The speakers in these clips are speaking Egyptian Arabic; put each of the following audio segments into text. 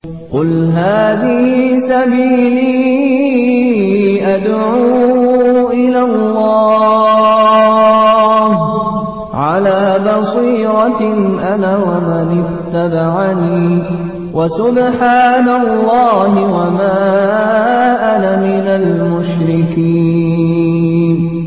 قل هذه سبيلي أدعو إلى الله على بصيرة أنا ومن اتبعني وسبحان الله وما أنا من المشركين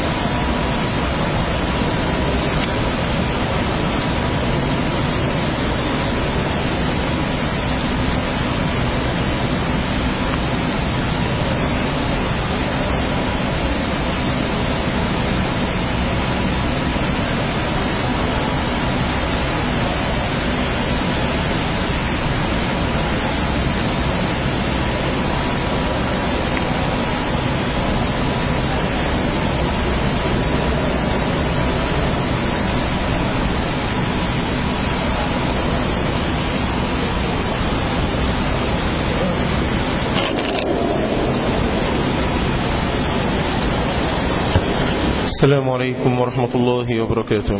السلام عليكم ورحمة الله وبركاته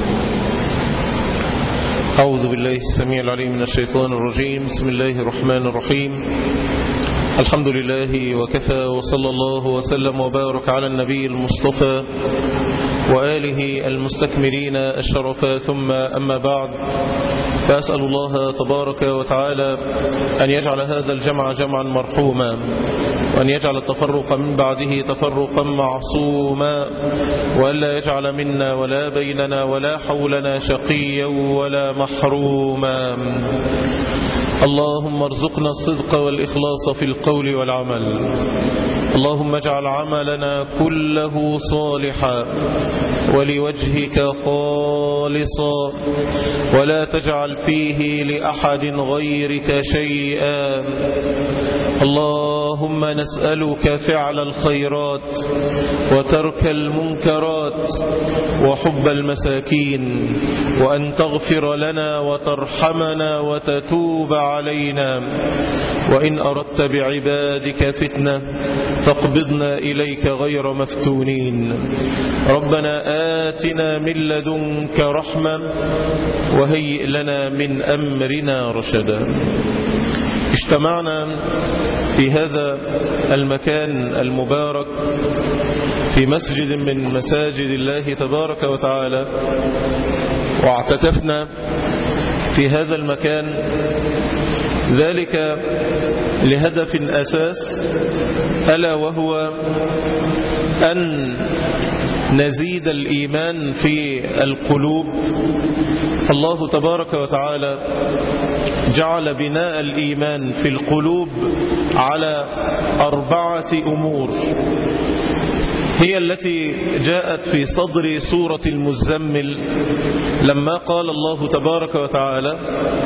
أعوذ بالله السميع العليم من الشيطان الرجيم بسم الله الرحمن الرحيم الحمد لله وكفى وصلى الله وسلم وبارك على النبي المصطفى وآله المستكملين الشرفا ثم أما بعد فأسأل الله تبارك وتعالى أن يجعل هذا الجمع جمعا مرحوما وأن يجعل التفرق من بعده تفرقا معصوما وألا يجعل منا ولا بيننا ولا حولنا شقيا ولا محروما اللهم ارزقنا الصدق والإخلاص في القول والعمل اللهم اجعل عملنا كله صالحا ولوجهك خالصا ولا تجعل فيه لأحد غيرك شيئا اللهم نسألك فعل الخيرات وترك المنكرات وحب المساكين وأن تغفر لنا وترحمنا وتتوب علينا وإن أردت بعبادك فتنة فاقبضنا إليك غير مفتونين ربنا آتنا من لدنك رحمة وهيئ لنا من أمرنا رشدا اجتمعنا في هذا المكان المبارك في مسجد من مساجد الله تبارك وتعالى واعتكفنا في هذا المكان ذلك لهدف أساس ألا وهو أن نزيد الإيمان في القلوب الله تبارك وتعالى جعل بناء الإيمان في القلوب على أربعة أمور هي التي جاءت في صدر سورة المزمل لما قال الله تبارك وتعالى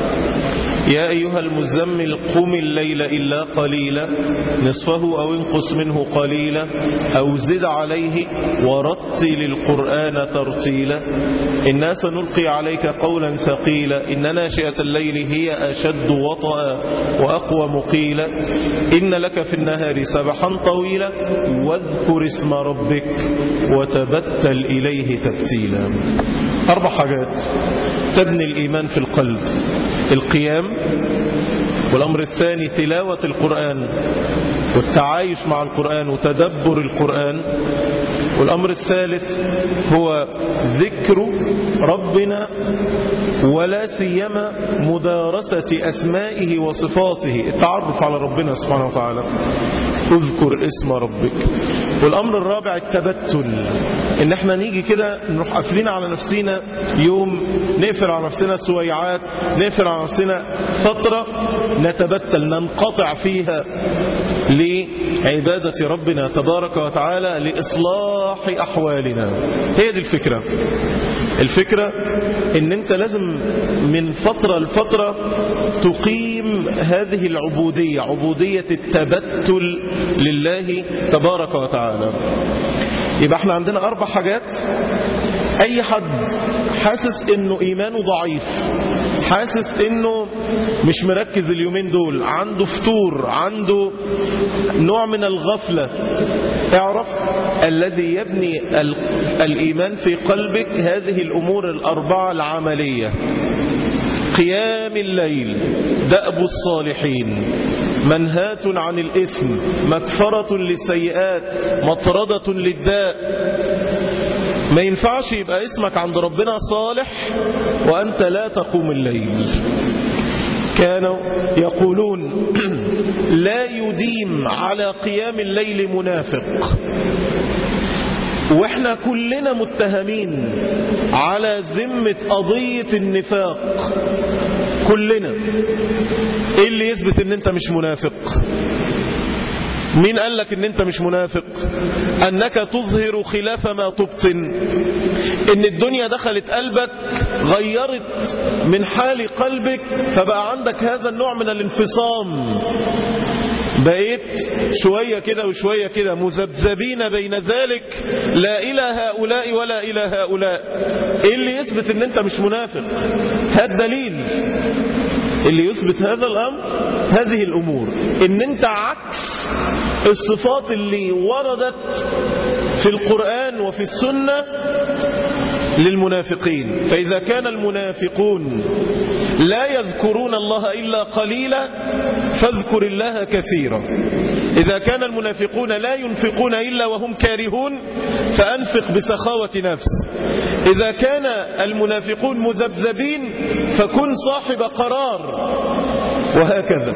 يا أيها المزمل قم الليل إلا قليلا نصفه أو انقص منه قليلا أو زد عليه ورتل القرآن ترتيلا إنا سنلقي عليك قولا ثقيلا إن ناشئة الليل هي أشد وطأ وأقوى مقيلا إن لك في النهار سبحا طويلا واذكر اسم ربك وتبتل إليه تبتيلا أربع حاجات تبني الإيمان في القلب القيام والأمر الثاني تلاوة القرآن والتعايش مع القرآن وتدبر القرآن والأمر الثالث هو ذكر ربنا ولا سيما مدارسة أسمائه وصفاته التعرف على ربنا سبحانه وتعالى اذكر اسم ربك والأمر الرابع التبتل ان احنا نيجي كده نروح قافلين على نفسنا يوم نقفل على نفسنا سويعات نقفل على نفسنا فترة نتبتل ننقطع فيها لعبادة ربنا تبارك وتعالى لإصلاح أحوالنا هي دي الفكرة الفكرة ان انت لازم من فترة لفترة تقيم هذه العبودية عبودية التبتل لله تبارك وتعالى يبقى احنا عندنا اربع حاجات اي حد حاسس انه ايمانه ضعيف حاسس انه مش مركز اليومين دول عنده فتور عنده نوع من الغفلة اعرف الذي يبني ال- الإيمان في قلبك هذه الأمور الأربعة العملية قيام الليل دأب الصالحين منهاة عن الإثم مكفرة للسيئات مطردة للداء ما ينفعش يبقى اسمك عند ربنا صالح وأنت لا تقوم الليل كانوا يقولون لا يديم على قيام الليل منافق واحنا كلنا متهمين على ذمة قضية النفاق كلنا ايه اللي يثبت ان انت مش منافق مين قال لك ان انت مش منافق انك تظهر خلاف ما تبطن ان الدنيا دخلت قلبك غيرت من حال قلبك فبقى عندك هذا النوع من الانفصام بقيت شوية كده وشوية كده مذبذبين بين ذلك لا إلى هؤلاء ولا إلى هؤلاء إيه اللي يثبت ان انت مش منافق هذا دليل اللي يثبت هذا الأمر هذه الأمور ان انت عكس الصفات اللي وردت في القرآن وفي السنة للمنافقين فإذا كان المنافقون لا يذكرون الله إلا قليلا فاذكر الله كثيرا إذا كان المنافقون لا ينفقون إلا وهم كارهون فأنفق بسخاوة نفس إذا كان المنافقون مذبذبين فكن صاحب قرار وهكذا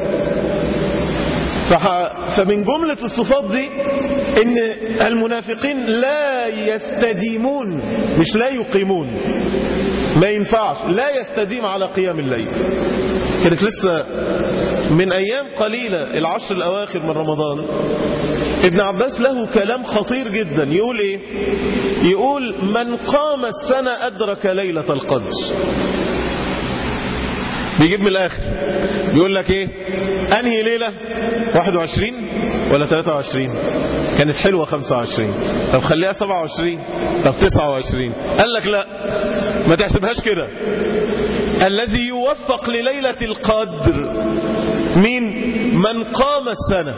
فمن جملة الصفات دي ان المنافقين لا يستديمون مش لا يقيمون ما ينفعش لا يستديم على قيام الليل كانت لسه من ايام قليلة العشر الاواخر من رمضان ابن عباس له كلام خطير جدا يقول ايه يقول من قام السنة ادرك ليلة القدر بيجيب من الاخر بيقول لك ايه انهي ليلة 21 ولا 23 كانت حلوة 25 طب خليها 27 طب 29 قال لك لا ما تحسبهاش كده الذي يوفق لليلة القدر مين من قام السنة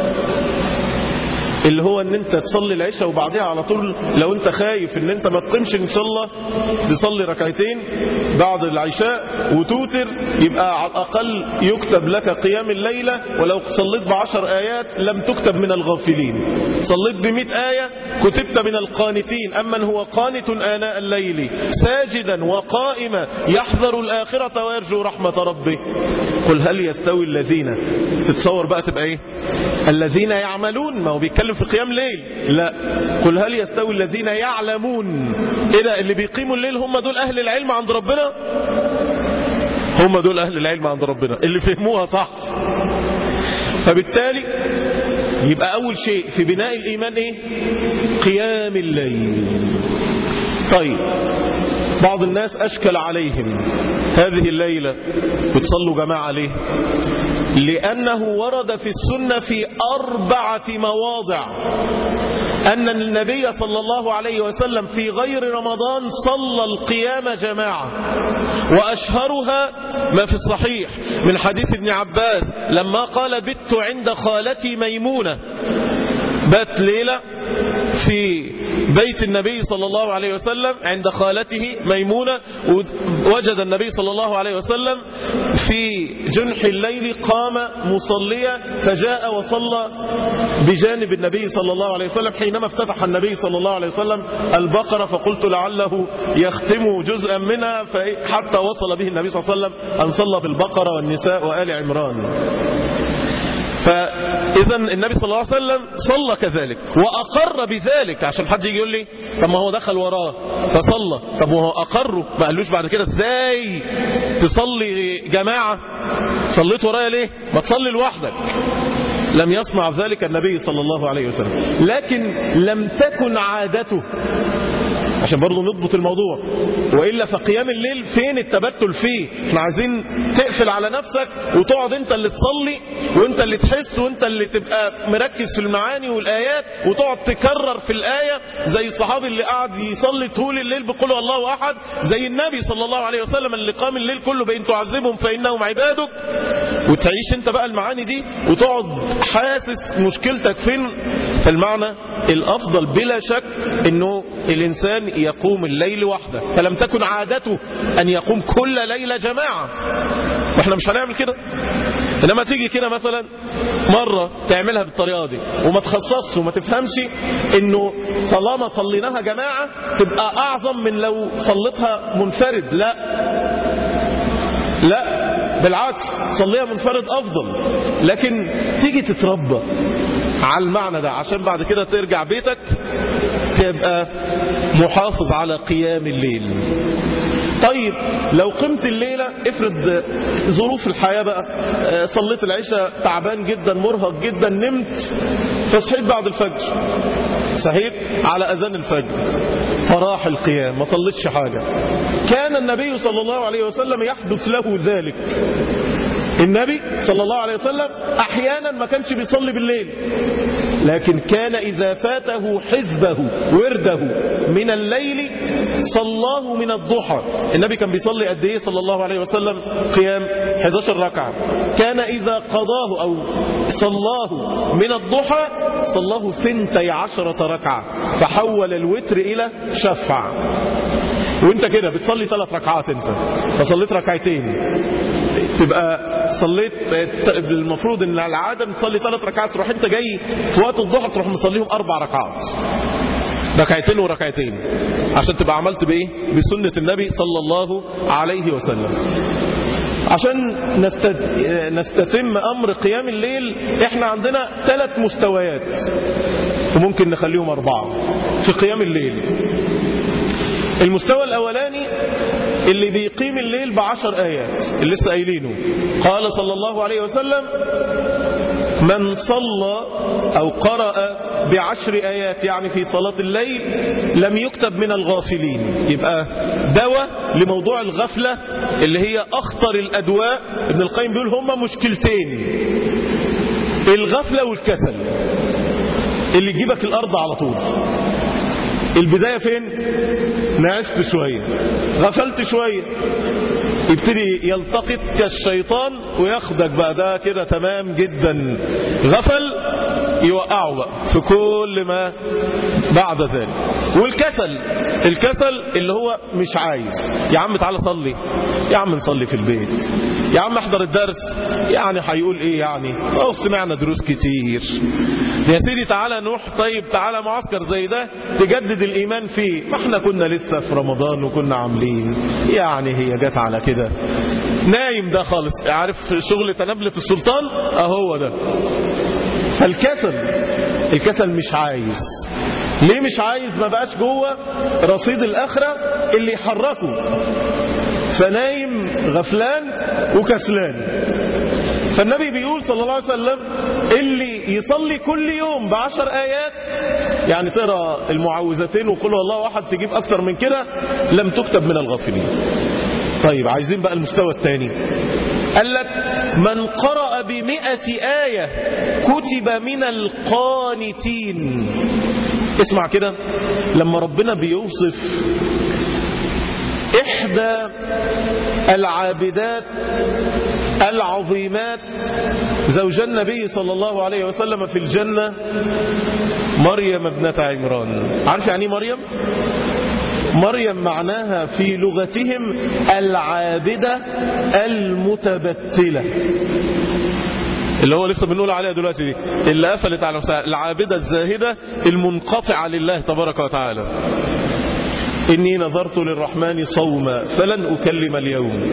اللي هو ان انت تصلي العشاء وبعدها على طول لو انت خايف ان انت ما تقيمش ان شاء الله تصلي ركعتين بعد العشاء وتوتر يبقى على الاقل يكتب لك قيام الليلة ولو صليت بعشر ايات لم تكتب من الغافلين صليت بمئة آية كتبت من القانتين اما هو قانت آناء الليل ساجدا وقائما يحذر الآخرة ويرجو رحمة ربه قل هل يستوي الذين تتصور بقى تبقى ايه الذين يعملون ما هو بيتكلم في قيام ليل لا قل هل يستوي الذين يعلمون ايه ده اللي بيقيموا الليل هم دول اهل العلم عند ربنا هم دول اهل العلم عند ربنا اللي فهموها صح فبالتالي يبقى اول شيء في بناء الايمان ايه قيام الليل طيب بعض الناس اشكل عليهم هذه الليلة بتصلوا جماعة ليه لأنه ورد في السنة في أربعة مواضع أن النبي صلى الله عليه وسلم في غير رمضان صلى القيام جماعة وأشهرها ما في الصحيح من حديث ابن عباس لما قال بت عند خالتي ميمونة بات ليلة في بيت النبي صلى الله عليه وسلم عند خالته ميمونة وجد النبي صلى الله عليه وسلم في جنح الليل قام مصليا فجاء وصلى بجانب النبي صلى الله عليه وسلم حينما افتتح النبي صلى الله عليه وسلم البقرة فقلت لعله يختم جزءا منها حتى وصل به النبي صلى الله عليه وسلم أن صلى بالبقرة والنساء وآل عمران فإذا النبي صلى الله عليه وسلم صلى كذلك وأقر بذلك عشان حد يجي يقول لي طب ما هو دخل وراه فصلى طب وهو أقره ما قالوش بعد كده ازاي تصلي جماعة صليت ورايا ليه ما تصلي لوحدك لم يصنع ذلك النبي صلى الله عليه وسلم لكن لم تكن عادته عشان برضه نضبط الموضوع وإلا فقيام الليل فين التبتل فيه احنا عايزين تقفل على نفسك وتقعد انت اللي تصلي وانت اللي تحس وانت اللي تبقى مركز في المعاني والآيات وتقعد تكرر في الآية زي الصحابي اللي قعد يصلي طول الليل بقول الله أحد زي النبي صلى الله عليه وسلم اللي قام الليل كله بإن تعذبهم فإنهم عبادك وتعيش انت بقى المعاني دي وتقعد حاسس مشكلتك فين فالمعنى الأفضل بلا شك أنه الإنسان يقوم الليل وحده فلم تكن عادته أن يقوم كل ليلة جماعة واحنا مش هنعمل كده انما تيجي كده مثلا مرة تعملها بالطريقة دي وما تخصصش وما تفهمش انه طالما صليناها جماعة تبقى اعظم من لو صليتها منفرد لا لا بالعكس صليها منفرد افضل لكن تيجي تتربى على المعنى ده عشان بعد كده ترجع بيتك تبقى محافظ على قيام الليل طيب لو قمت الليلة افرض ظروف الحياة بقى صليت العشاء تعبان جدا مرهق جدا نمت فصحيت بعد الفجر صحيت على أذان الفجر فراح القيام ما صليتش حاجة كان النبي صلى الله عليه وسلم يحدث له ذلك النبي صلى الله عليه وسلم أحيانا ما كانش بيصلي بالليل لكن كان إذا فاته حزبه ورده من الليل صلاه من الضحى النبي كان بيصلي قد ايه صلى الله عليه وسلم قيام 11 ركعة كان إذا قضاه أو صلاه من الضحى صلاه ثنتي عشرة ركعة فحول الوتر إلى شفع وانت كده بتصلي ثلاث ركعات انت فصليت ركعتين تبقى صليت المفروض ان العادة بتصلي ثلاث ركعات تروح انت جاي في وقت الضحى تروح مصليهم اربع ركعات ركعتين وركعتين عشان تبقى عملت بايه بسنة النبي صلى الله عليه وسلم عشان نستد... نستتم امر قيام الليل احنا عندنا ثلاث مستويات وممكن نخليهم اربعة في قيام الليل المستوى الاولاني اللي بيقيم الليل بعشر آيات اللي لسه قايلينه قال صلى الله عليه وسلم من صلى أو قرأ بعشر آيات يعني في صلاة الليل لم يكتب من الغافلين يبقى دواء لموضوع الغفلة اللي هي أخطر الأدواء ابن القيم بيقول هما مشكلتين الغفلة والكسل اللي يجيبك الأرض على طول البداية فين نعست شوية غفلت شوية يبتدي يلتقطك الشيطان وياخدك بقى ده كده تمام جدا غفل يوقعه بقى في كل ما بعد ذلك والكسل الكسل اللي هو مش عايز يا عم تعالى صلي يا عم نصلي في البيت يا عم احضر الدرس يعني هيقول ايه يعني او سمعنا دروس كتير يا سيدي تعالى نروح طيب تعالى معسكر زي ده تجدد الايمان فيه ما احنا كنا لسه في رمضان وكنا عاملين يعني هي جت على كده نايم ده خالص عارف شغل تنبلة السلطان اهو ده فالكسل الكسل مش عايز ليه مش عايز ما بقاش جوه رصيد الاخره اللي يحركه فنايم غفلان وكسلان فالنبي بيقول صلى الله عليه وسلم اللي يصلي كل يوم بعشر آيات يعني ترى المعوذتين وقل الله أحد تجيب أكتر من كده لم تكتب من الغافلين طيب عايزين بقى المستوى الثاني قال لك من قرأ بمئة آية كتب من القانتين اسمع كده لما ربنا بيوصف إحدى العابدات العظيمات زوج النبي صلى الله عليه وسلم في الجنة مريم ابنة عمران عارف يعني مريم؟ مريم معناها في لغتهم العابدة المتبتلة اللي هو لسه بنقول عليها دلوقتي دي اللي قفلت على نفسها العابدة الزاهدة المنقطعة لله تبارك وتعالى إني نظرت للرحمن صوما فلن أكلم اليوم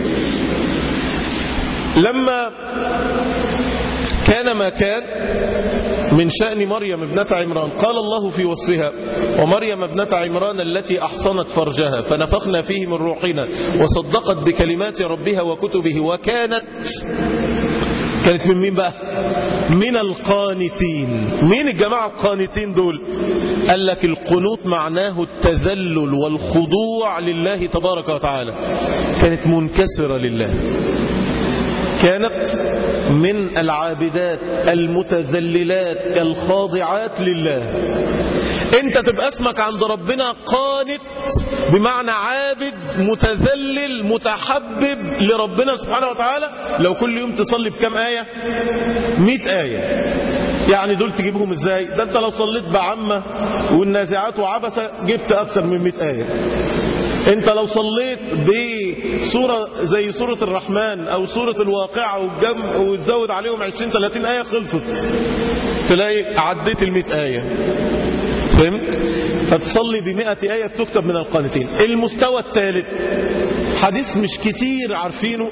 لما كان ما كان من شأن مريم ابنة عمران قال الله في وصفها ومريم ابنة عمران التي أحصنت فرجها فنفخنا فيه من روحنا وصدقت بكلمات ربها وكتبه وكانت كانت من مين بقى من القانتين مين الجماعة القانتين دول قال لك القنوت معناه التذلل والخضوع لله تبارك وتعالى كانت منكسرة لله كانت من العابدات المتذللات الخاضعات لله انت تبقى اسمك عند ربنا قانت بمعنى عابد متذلل متحبب لربنا سبحانه وتعالى لو كل يوم تصلي بكم آية مئة آية يعني دول تجيبهم ازاي ده انت لو صليت بعمة والنازعات وعبسة جبت اكتر من مئة آية انت لو صليت بسورة زي سورة الرحمن او سورة الواقعة والجم وتزود عليهم 20 30 آية خلصت تلاقي عديت المئة آية فهمت فتصلي بمئة آية تكتب من القانتين المستوى الثالث حديث مش كتير عارفينه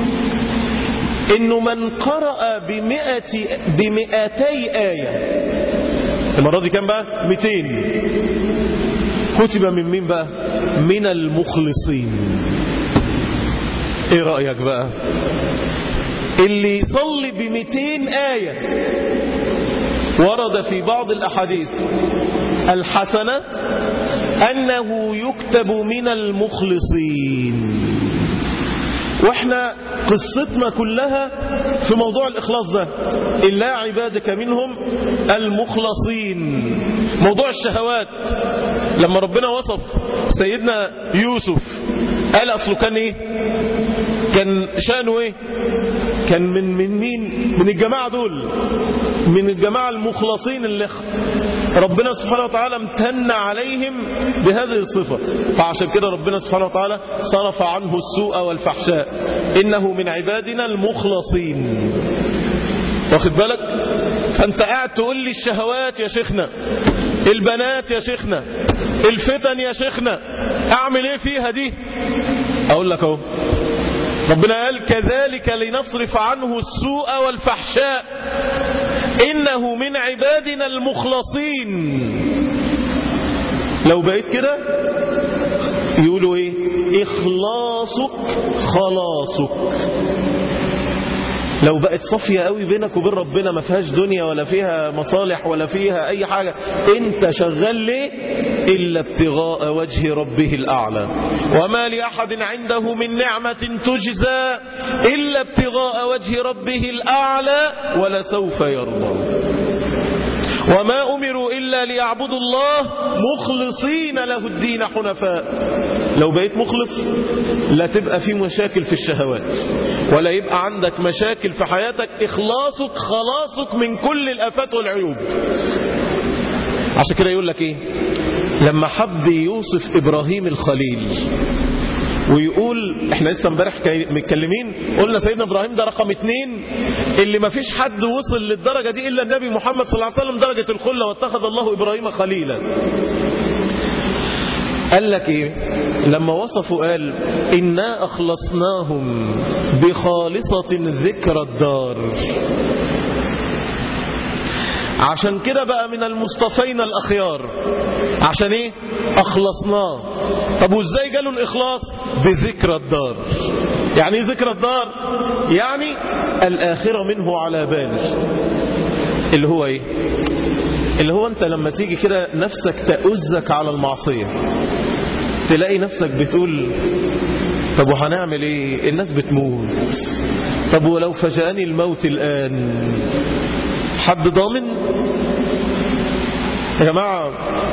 انه من قرأ بمئة بمئتي آية المرة دي كام بقى 200 كتب من مين بقى من المخلصين ايه رأيك بقى اللي يصلي بمئتين آية ورد في بعض الأحاديث الحسنة أنه يكتب من المخلصين واحنا قصتنا كلها في موضوع الإخلاص ده إلا عبادك منهم المخلصين موضوع الشهوات لما ربنا وصف سيدنا يوسف قال أصله كان إيه كان شأنه إيه كان من من مين من الجماعة دول من الجماعة المخلصين اللي ربنا سبحانه وتعالى امتن عليهم بهذه الصفة فعشان كده ربنا سبحانه وتعالى صرف عنه السوء والفحشاء إنه من عبادنا المخلصين واخد بالك فانت قاعد تقول لي الشهوات يا شيخنا البنات يا شيخنا الفتن يا شيخنا اعمل ايه فيها دي اقول لك اهو ربنا قال كذلك لنصرف عنه السوء والفحشاء إنه من عبادنا المخلصين لو بقيت كده يقولوا ايه اخلاصك خلاصك لو بقت صافية قوي بينك وبين ربنا ما فيهاش دنيا ولا فيها مصالح ولا فيها اي حاجة انت شغال ليه الا ابتغاء وجه ربه الاعلى وما لاحد عنده من نعمة تجزى الا ابتغاء وجه ربه الاعلى ولسوف يرضى وما أمروا إلا ليعبدوا الله مخلصين له الدين حنفاء لو بقيت مخلص لا تبقى في مشاكل في الشهوات ولا يبقى عندك مشاكل في حياتك إخلاصك خلاصك من كل الآفات والعيوب عشان كده يقول لك إيه لما حب يوصف إبراهيم الخليل ويقول احنا لسه امبارح متكلمين قلنا سيدنا ابراهيم ده رقم اتنين اللي ما فيش حد وصل للدرجة دي الا النبي محمد صلى الله عليه وسلم درجة الخلة واتخذ الله ابراهيم خليلا قال لك ايه لما وصفوا قال انا اخلصناهم بخالصة ذكر الدار عشان كده بقى من المصطفين الأخيار عشان ايه أخلصناه طب وازاي جاله الإخلاص بذكر الدار يعني ايه ذكر الدار يعني الآخرة منه على بال اللي هو ايه اللي هو انت لما تيجي كده نفسك تأزك على المعصية تلاقي نفسك بتقول طب وهنعمل ايه الناس بتموت طب ولو فجأني الموت الآن حد ضامن يا جماعة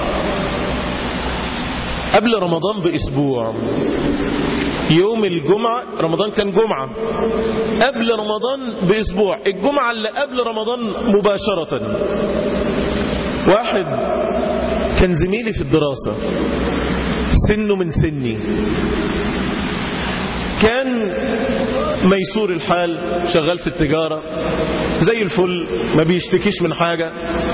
قبل رمضان بأسبوع يوم الجمعة رمضان كان جمعة قبل رمضان بأسبوع الجمعة اللي قبل رمضان مباشرة واحد كان زميلي في الدراسة سنه من سني كان ميسور الحال شغال في التجارة زي الفل ما بيشتكيش من حاجة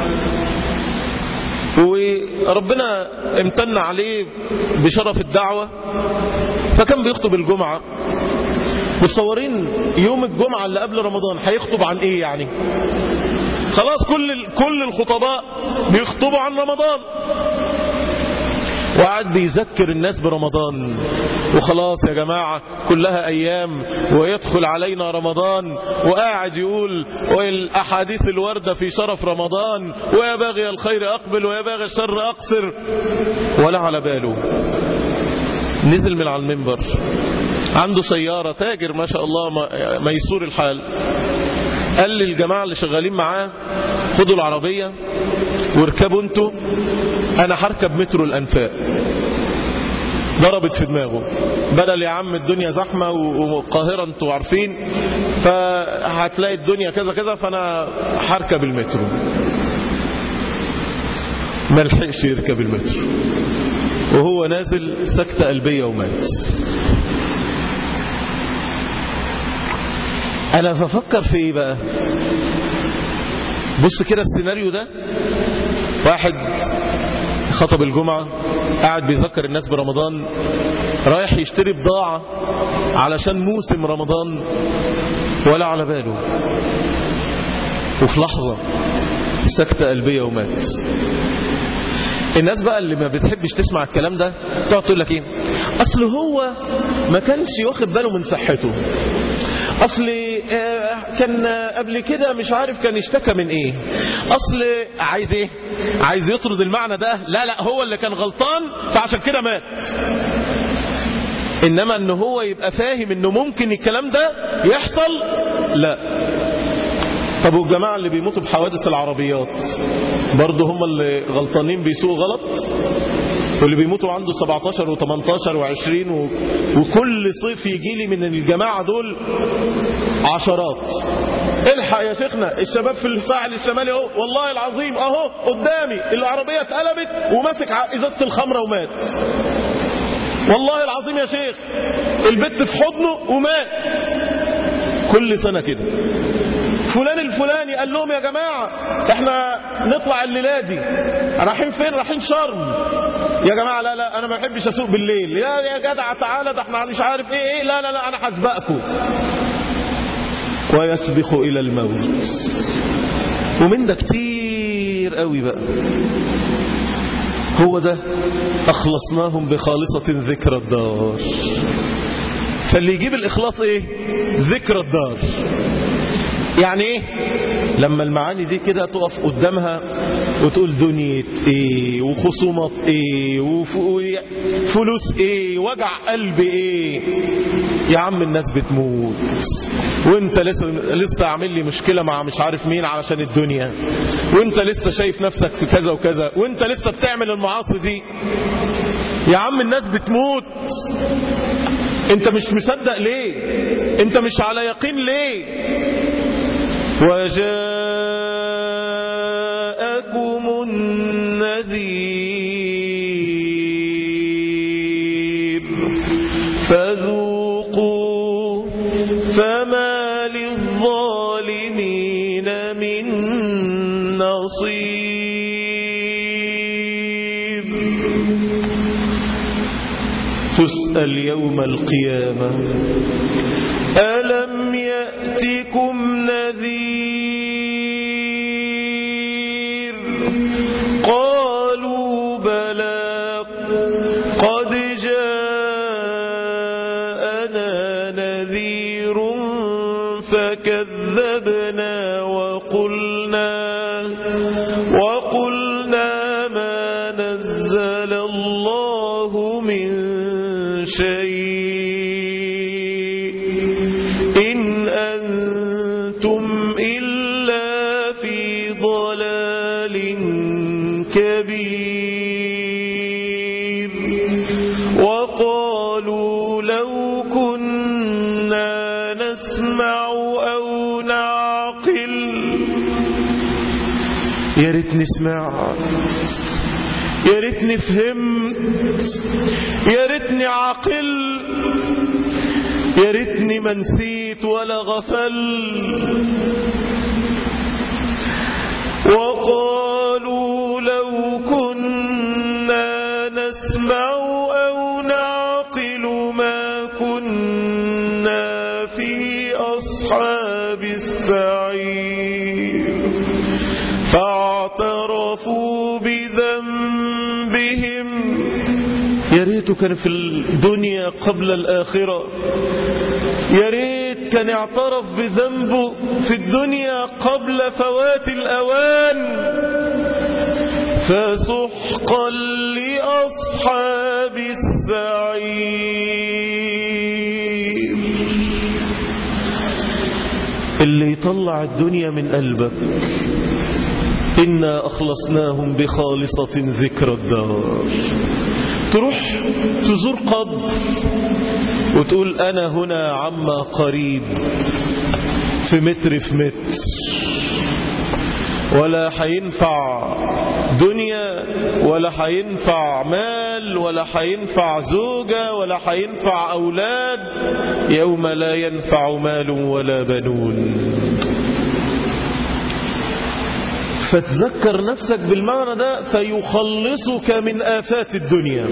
وربنا امتن عليه بشرف الدعوة فكان بيخطب الجمعة متصورين يوم الجمعة اللي قبل رمضان هيخطب عن ايه يعني خلاص كل كل الخطباء بيخطبوا عن رمضان وقعد بيذكر الناس برمضان وخلاص يا جماعة كلها أيام ويدخل علينا رمضان وقاعد يقول والأحاديث الوردة في شرف رمضان ويا باغي الخير أقبل ويا باغي الشر أقصر ولا على باله نزل من على المنبر عنده سيارة تاجر ما شاء الله ميسور الحال قال للجماعة اللي شغالين معاه خدوا العربية واركبوا انتوا انا هركب مترو الانفاق ضربت في دماغه بدل يا عم الدنيا زحمة والقاهرة انتوا عارفين فهتلاقي الدنيا كذا كذا فانا هركب المترو ما لحقش يركب المترو وهو نازل سكتة قلبية ومات انا بفكر في ايه بقى بص كده السيناريو ده واحد خطب الجمعة قاعد بيذكر الناس برمضان رايح يشتري بضاعة علشان موسم رمضان ولا على باله وفي لحظة سكتة قلبية ومات الناس بقى اللي ما بتحبش تسمع الكلام ده تقعد تقول لك ايه اصل هو ما كانش واخد باله من صحته اصل كان قبل كده مش عارف كان اشتكى من ايه اصل عايز ايه عايز يطرد المعنى ده لا لا هو اللي كان غلطان فعشان كده مات انما ان هو يبقى فاهم انه ممكن الكلام ده يحصل لا طب والجماعة اللي بيموتوا بحوادث العربيات برضه هم اللي غلطانين بيسوقوا غلط واللي بيموتوا عنده 17 و18 و20 و... وكل صيف يجي لي من الجماعة دول عشرات الحق يا شيخنا الشباب في الساحل الشمالي اهو والله العظيم اهو قدامي العربية اتقلبت وماسك ازازة الخمرة ومات والله العظيم يا شيخ البت في حضنه ومات كل سنة كده فلان الفلاني قال لهم يا جماعة احنا نطلع الليلة دي رايحين فين رايحين شرم يا جماعة لا لا انا ما بحبش اسوق بالليل يا يا جدع تعالى ده احنا مش عارف ايه ايه لا لا لا انا هسبقكم ويسبق الى الموت ومن ده كتير قوي بقى هو ده اخلصناهم بخالصة ذكر الدار فاللي يجيب الاخلاص ايه ذكر الدار يعني ايه لما المعاني دي كده تقف قدامها وتقول دنيا ايه وخصومات ايه وفلوس ايه وجع قلب ايه يا عم الناس بتموت وانت لسه لسه عامل لي مشكله مع مش عارف مين علشان الدنيا وانت لسه شايف نفسك في كذا وكذا وانت لسه بتعمل المعاصي دي يا عم الناس بتموت انت مش مصدق ليه انت مش على يقين ليه وجاءكم النذير فذوقوا فما للظالمين من نصير تسأل يوم القيامة ألم يأتكم نذير قالوا بلى قد جاءنا نذير فكذبنا وقلنا وقلنا ما نزل الله من شيء إن أنتم إلا في ضلال كبير وقالوا لو كنا نسمع أو نعقل يا ريتني سمعت يا ريتني فهمت يا ريتني عقلت يا ريتني ما نسيت ولا غفلت وقالوا لو كنا نسمع أو نعقل ما كنا في أصحاب السعير فاعترفوا بذنبهم يا ريته كان في الدنيا قبل الآخرة يا ريت كان اعترف بذنبه في الدنيا قبل فوات الأوان فسحقا لأصحاب السعير اللي يطلع الدنيا من قلبك إنا أخلصناهم بخالصة ذكر الدار تروح تزور قبر وتقول أنا هنا عما قريب في متر في متر ولا هينفع دنيا ولا هينفع مال ولا هينفع زوجة ولا هينفع أولاد يوم لا ينفع مال ولا بنون فتذكر نفسك بالمعنى ده فيخلصك من آفات الدنيا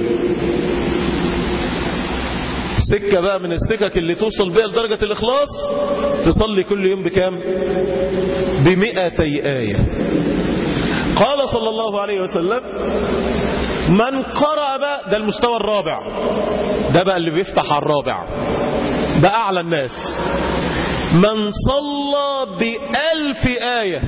سكة بقى من السكك اللي توصل بها لدرجة الإخلاص تصلي كل يوم بكام بمئتي آية قال صلى الله عليه وسلم من قرأ بقى ده المستوى الرابع ده بقى اللي بيفتح على الرابع ده أعلى الناس من صلى بألف آية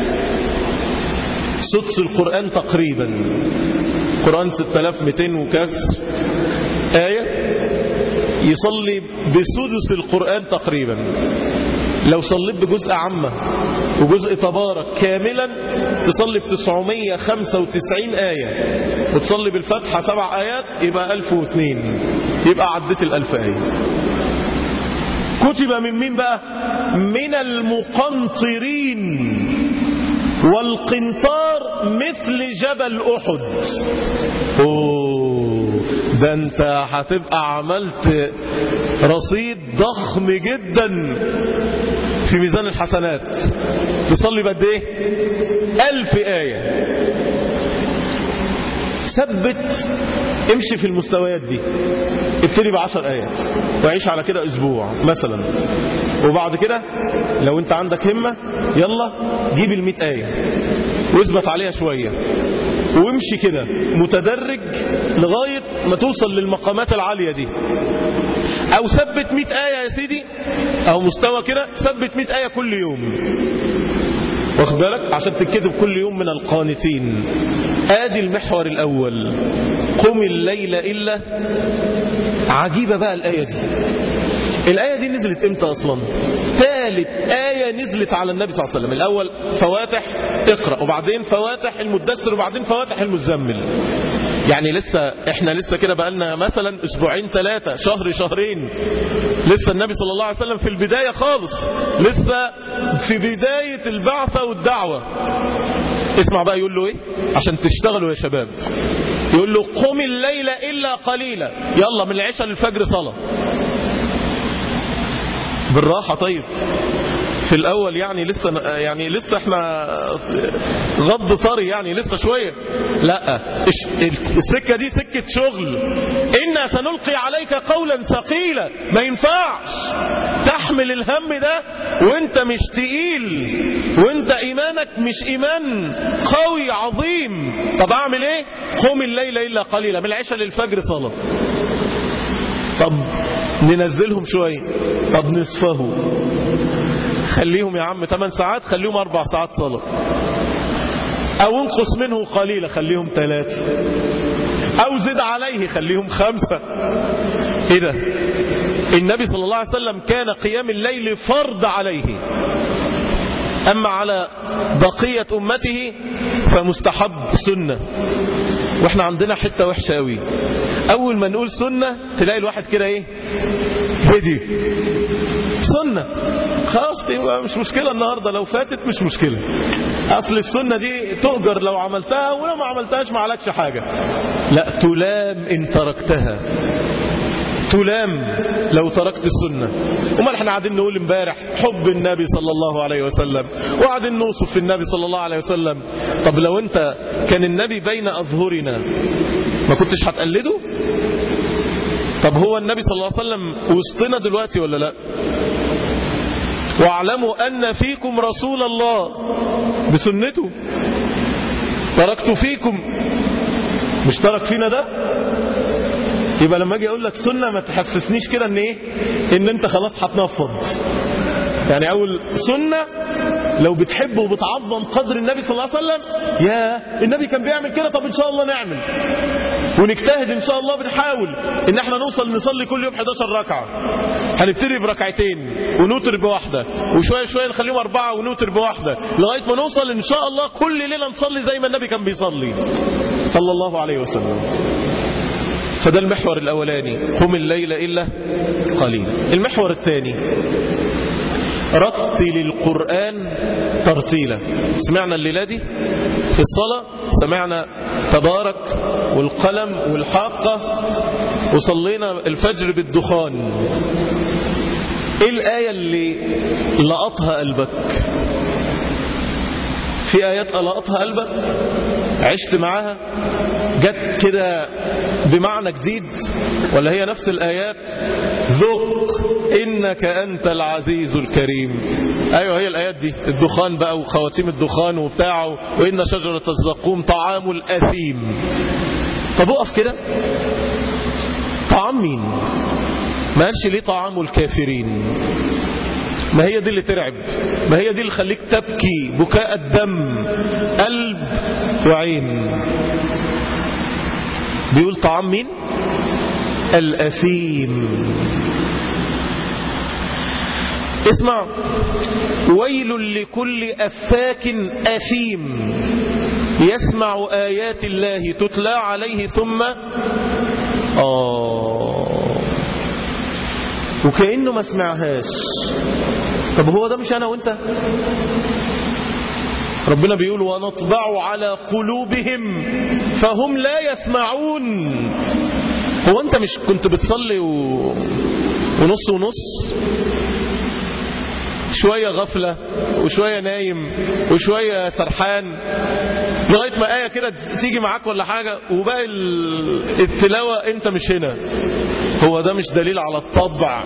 سدس القرآن تقريبا قرآن 6200 وكسر آية يصلي بسدس القرآن تقريبا لو صليت بجزء عامة وجزء تبارك كاملا تصلي ب 995 آية وتصلي بالفتحة سبع آيات يبقى 1002 يبقى عدت الألف آية كتب من مين بقى من المقنطرين والقنطار مثل جبل أحد أوه ده انت هتبقى عملت رصيد ضخم جدا في ميزان الحسنات تصلي بقد ايه ألف آية ثبت امشي في المستويات دي ابتدي بعشر آيات وعيش على كده أسبوع مثلا وبعد كده لو انت عندك همة يلا جيب المئة آية واثبت عليها شوية وامشي كده متدرج لغاية ما توصل للمقامات العالية دي او ثبت 100 آية يا سيدي او مستوى كده ثبت 100 آية كل يوم واخد بالك عشان تتكتب كل يوم من القانتين ادي المحور الاول قم الليل الا عجيبة بقى الآية دي الآية دي نزلت امتى اصلا ثالث آية نزلت على النبي صلى الله عليه وسلم الاول فواتح اقرأ وبعدين فواتح المدثر وبعدين فواتح المزمل يعني لسه احنا لسه كده بقالنا مثلا اسبوعين ثلاثة شهر شهرين لسه النبي صلى الله عليه وسلم في البداية خالص لسه في بداية البعثة والدعوة اسمع بقى يقول له ايه عشان تشتغلوا يا شباب يقول له قم الليل الا قليلا يلا من العشاء للفجر صلاة بالراحة طيب في الاول يعني لسه يعني لسه احنا غض طري يعني لسه شويه لا السكه دي سكه شغل انا سنلقي عليك قولا ثقيلا ما ينفعش تحمل الهم ده وانت مش تقيل وانت ايمانك مش ايمان قوي عظيم طب اعمل ايه قوم الليل الا قليلا من العشاء للفجر صلاه طب ننزلهم شويه طب نصفه خليهم يا عم 8 ساعات خليهم 4 ساعات صلاة او انقص منه قليلا خليهم ثلاثة او زد عليه خليهم خمسة ايه ده النبي صلى الله عليه وسلم كان قيام الليل فرض عليه اما على بقية امته فمستحب سنة واحنا عندنا حتة وحشة قوي اول ما نقول سنة تلاقي الواحد كده ايه هدي سنة خلاص يبقى مش مشكلة النهاردة لو فاتت مش مشكلة أصل السنة دي تؤجر لو عملتها ولو ما عملتهاش ما عليكش حاجة لا تلام إن تركتها تلام لو تركت السنة امال احنا قاعدين نقول امبارح حب النبي صلى الله عليه وسلم وقاعدين نوصف في النبي صلى الله عليه وسلم طب لو انت كان النبي بين أظهرنا ما كنتش هتقلده طب هو النبي صلى الله عليه وسلم وسطنا دلوقتي ولا لا واعلموا أن فيكم رسول الله بسنته تركت فيكم مش ترك فينا ده يبقى لما اجي اقول لك سنة ما تحسسنيش كده ان ايه ان انت خلاص هتنفض يعني اول سنة لو بتحب وبتعظم قدر النبي صلى الله عليه وسلم يا النبي كان بيعمل كده طب ان شاء الله نعمل ونجتهد ان شاء الله بنحاول ان احنا نوصل نصلي كل يوم 11 ركعه هنبتدي بركعتين ونوتر بواحده وشويه شويه نخليهم اربعه ونوتر بواحده لغايه ما نوصل ان شاء الله كل ليله نصلي زي ما النبي كان بيصلي صلى الله عليه وسلم فده المحور الاولاني قم الليل الا قليلا المحور الثاني رتل القرآن ترتيلا سمعنا الليلة دي في الصلاة سمعنا تبارك والقلم والحاقة وصلينا الفجر بالدخان ايه الآية اللي لقطها قلبك في آيات لقطها قلبك عشت معاها جت كده بمعنى جديد ولا هي نفس الآيات ذق إنك أنت العزيز الكريم أيوة هي الآيات دي الدخان بقى وخواتيم الدخان وبتاعه وإن شجرة الزقوم طعام الأثيم طب اقف كده طعام مين ما قالش ليه طعام الكافرين ما هي دي اللي ترعب ما هي دي اللي خليك تبكي بكاء الدم قلب وعين بيقول طعام مين الأثيم اسمع ويل لكل أفاك أثيم يسمع آيات الله تتلى عليه ثم آه وكأنه ما سمعهاش طب هو ده مش أنا وانت ربنا بيقول ونطبع على قلوبهم فهم لا يسمعون هو انت مش كنت بتصلي و... ونص ونص شوية غفلة وشوية نايم وشوية سرحان لغاية ما آية كده تيجي معاك ولا حاجة وباقي التلاوة انت مش هنا هو ده مش دليل على الطبع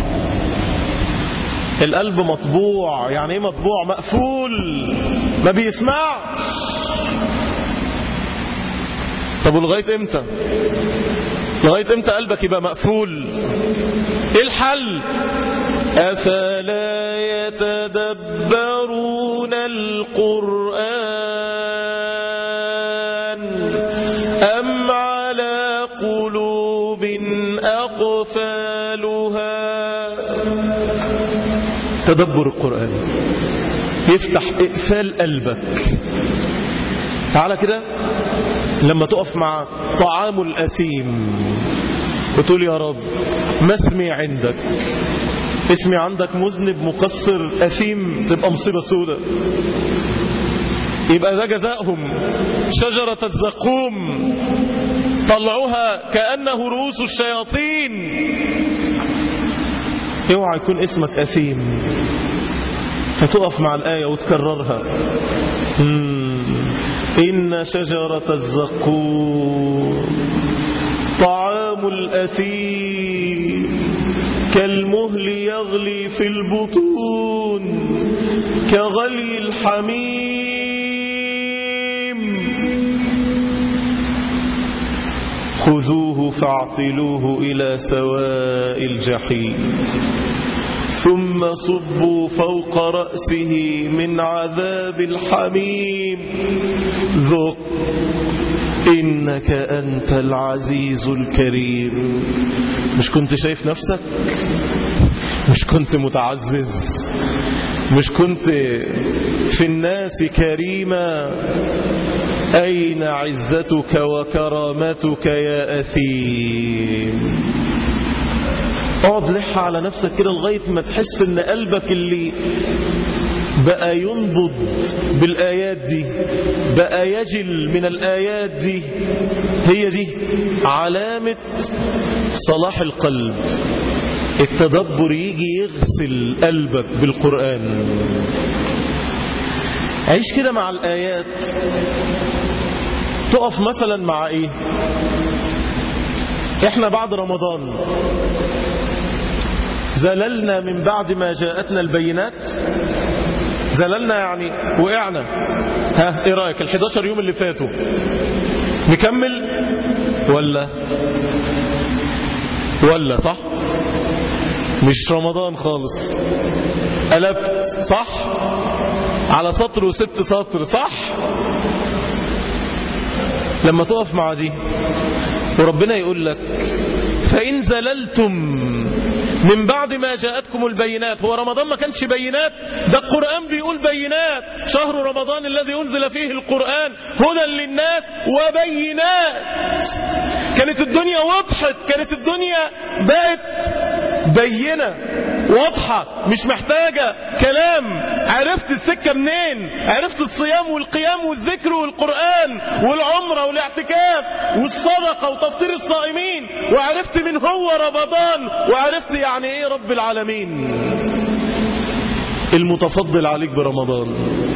القلب مطبوع يعني ايه مطبوع مقفول ما بيسمعش طب ولغايه امتى لغايه امتى قلبك يبقى مقفول ايه الحل افلا يتدبرون القران ام على قلوب اقفالها تدبر القرآن يفتح إقفال قلبك تعالى كده لما تقف مع طعام الأثيم وتقول يا رب ما اسمي عندك اسمي عندك مذنب مقصر أثيم تبقى مصيبة سودة يبقى ده جزاؤهم شجرة الزقوم طلعوها كأنه رؤوس الشياطين اوعى يكون اسمك أثيم فتقف مع الآية وتكررها إن شجرة الزقوم طعام الأثيم كالمهل يغلي في البطون كغلي الحميم خذوه فاعطلوه إلى سواء الجحيم ثم صبوا فوق رأسه من عذاب الحميم ذق إنك أنت العزيز الكريم مش كنت شايف نفسك مش كنت متعزز مش كنت في الناس كريما أين عزتك وكرامتك يا أثيم اقعد لح على نفسك كده لغاية ما تحس ان قلبك اللي بقى ينبض بالآيات دي بقى يجل من الآيات دي هي دي علامة صلاح القلب التدبر يجي يغسل قلبك بالقرآن عيش كده مع الآيات تقف مثلا مع ايه احنا بعد رمضان زللنا من بعد ما جاءتنا البينات زللنا يعني وقعنا ها ايه رايك ال11 يوم اللي فاتوا نكمل ولا ولا صح مش رمضان خالص قلبت صح على سطر وست سطر صح لما تقف مع دي وربنا يقول لك فإن زللتم من بعد ما جاءتكم البينات هو رمضان ما كانش بينات ده القرآن بيقول بينات شهر رمضان الذي أنزل فيه القرآن هدى للناس وبينات كانت الدنيا وضحت كانت الدنيا بقت بينة واضحة مش محتاجة كلام عرفت السكة منين عرفت الصيام والقيام والذكر والقرآن والعمرة والاعتكاف والصدقة وتفطير الصائمين وعرفت من هو رمضان وعرفت يعني ايه رب العالمين المتفضل عليك برمضان